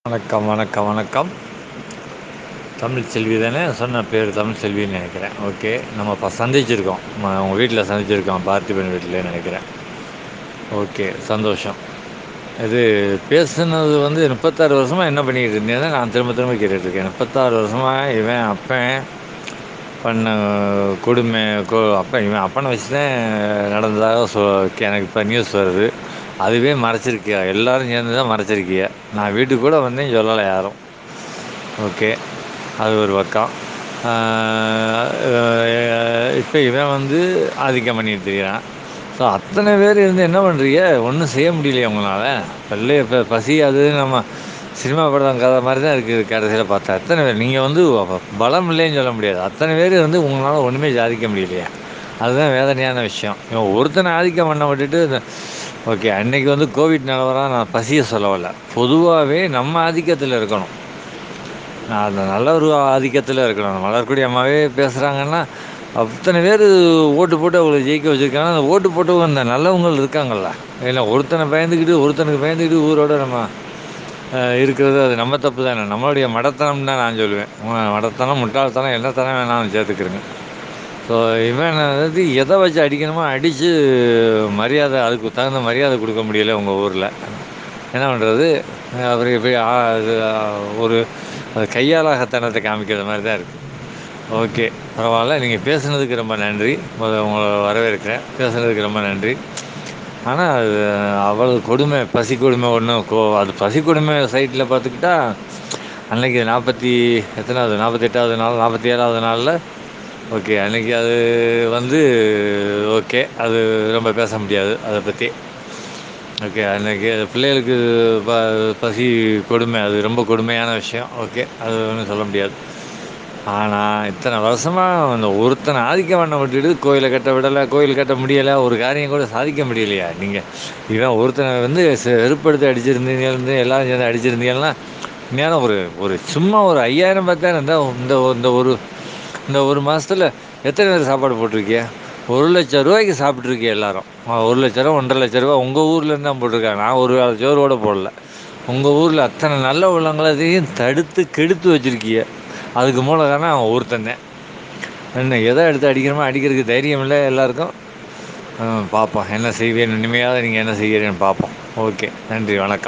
வணக்கம் வணக்கம் வணக்கம் தமிழ் செல்வி தானே சொன்ன பேர் தமிழ் செல்வின்னு நெனைக்கிறேன் ஓகே நம்ம இப்போ சந்திச்சிருக்கோம் ம உங்கள் வீட்டில் சந்திச்சிருக்கோம் பார்த்திபன் வீட்ல நெனைக்கிறேன் ஓகே சந்தோஷம் இது பேசுனது வந்து முப்பத்தாறு வருஷமா என்ன பண்ணிக்கிட்டு இருந்தேன்னு நான் திரும்ப திரும்ப கேட்டுட்ருக்கேன் முப்பத்தாறு வருஷமா இவன் அப்பன் பண்ண கொடுமை கொ அப்பன் இவன் அப்பனை வச்சு தான் நடந்ததாக சொ எனக்கு இப்போ நியூஸ் வருது அதுவே மறைச்சிருக்கியா எல்லாரும் சேர்ந்து தான் மறைச்சிருக்கிய நான் வீட்டுக்கு கூட வந்தேன் சொல்லலை யாரும் ஓகே அது ஒரு பக்கம் இப்போ இவன் வந்து ஆதிக்கம் பண்ணிட்டு திரியிறான் ஸோ அத்தனை பேர் இருந்து என்ன பண்ணுறீங்க ஒன்றும் செய்ய முடியலையே உங்களால் பல்லே இப்போ பசி அது நம்ம சினிமா படம் கதை மாதிரி தான் இருக்குது கடைசியில் பார்த்தா அத்தனை பேர் நீங்கள் வந்து பலம் இல்லைன்னு சொல்ல முடியாது அத்தனை பேர் வந்து உங்களால் ஒன்றுமே சாதிக்க முடியலையா அதுதான் வேதனையான விஷயம் இவன் ஒருத்தனை ஆதிக்கம் பண்ண விட்டுட்டு இந்த ஓகே அன்னைக்கு வந்து கோவிட் நிலவரம் நான் பசியை சொல்ல வரல பொதுவாகவே நம்ம ஆதிக்கத்தில் இருக்கணும் நான் அந்த நல்ல ஒரு ஆதிக்கத்தில் இருக்கணும் மலர்கொடி அம்மாவே பேசுகிறாங்கன்னா அத்தனை பேர் ஓட்டு போட்டு அவங்களை ஜெயிக்க வச்சுருக்காங்க அந்த ஓட்டு போட்டவங்க அந்த நல்லவங்கள் இருக்காங்கல்ல இல்லை ஒருத்தனை பயந்துக்கிட்டு ஒருத்தனுக்கு பயந்துக்கிட்டு ஊரோட நம்ம இருக்கிறது அது நம்ம தப்பு தானே நம்மளுடைய மடத்தனம் தான் நான் சொல்லுவேன் மடத்தனம் முட்டாள்தனம் என்னத்தனம் வேணாலும் சேர்த்துக்கிறேங்க ஸோ இவன் வந்து எதை வச்சு அடிக்கணுமோ அடித்து மரியாதை அதுக்கு தகுந்த மரியாதை கொடுக்க முடியல உங்கள் ஊரில் என்ன பண்ணுறது அப்புறம் போய் அது ஒரு அது கையாளாகத்தனத்தை காமிக்கிற மாதிரி தான் இருக்குது ஓகே பரவாயில்ல நீங்கள் பேசுனதுக்கு ரொம்ப நன்றி உங்களை வரவேற்கிறேன் பேசுனதுக்கு ரொம்ப நன்றி ஆனால் அது அவ்வளோ கொடுமை பசி கொடுமை ஒன்றும் கோ அது பசி கொடுமை சைட்டில் பார்த்துக்கிட்டா அன்றைக்கி நாற்பத்தி எத்தனாவது நாற்பத்தெட்டாவது நாள் நாற்பத்தி ஏழாவது நாளில் ஓகே அன்றைக்கி அது வந்து ஓகே அது ரொம்ப பேச முடியாது அதை பற்றி ஓகே அன்றைக்கி பிள்ளைகளுக்கு ப பசி கொடுமை அது ரொம்ப கொடுமையான விஷயம் ஓகே அது ஒன்றும் சொல்ல முடியாது ஆனால் இத்தனை வருஷமாக அந்த ஒருத்தனை ஆதிக்கம் பண்ண விட்டுட்டு கோயிலை கட்ட விடலை கோயில் கட்ட முடியலை ஒரு காரியம் கூட சாதிக்க முடியலையா நீங்கள் இவன் ஒருத்தனை வந்து வெறுப்படுத்தி அடிச்சிருந்தீங்க எல்லோரும் சேர்ந்து அடிச்சிருந்தீங்கன்னா நேரம் ஒரு ஒரு சும்மா ஒரு ஐயாயிரம் பத்தாயிரம் இருந்தால் இந்த இந்த ஒரு இந்த ஒரு மாதத்தில் எத்தனை பேர் சாப்பாடு போட்டிருக்கிய ஒரு லட்ச ரூபாய்க்கு சாப்பிட்ருக்கிய எல்லாரும் ஒரு லட்ச ரூபா ஒன்றரை லட்ச ரூபா உங்கள் ஊர்லேருந்து தான் போட்டிருக்காங்க நான் ஒரு வேளை சோறு கூட போடல உங்கள் ஊரில் அத்தனை நல்ல உள்ளங்களதையும் தடுத்து கெடுத்து வச்சுருக்கிய அதுக்கு மூல காரணம் அவன் ஒருத்தன் என்ன எதை எடுத்து அடிக்கணுமோ அடிக்கிறதுக்கு தைரியம் இல்லை எல்லாருக்கும் பார்ப்போம் என்ன செய்வேன் இனிமையாவது நீங்கள் என்ன செய்கிறேன்னு பார்ப்போம் ஓகே நன்றி வணக்கம்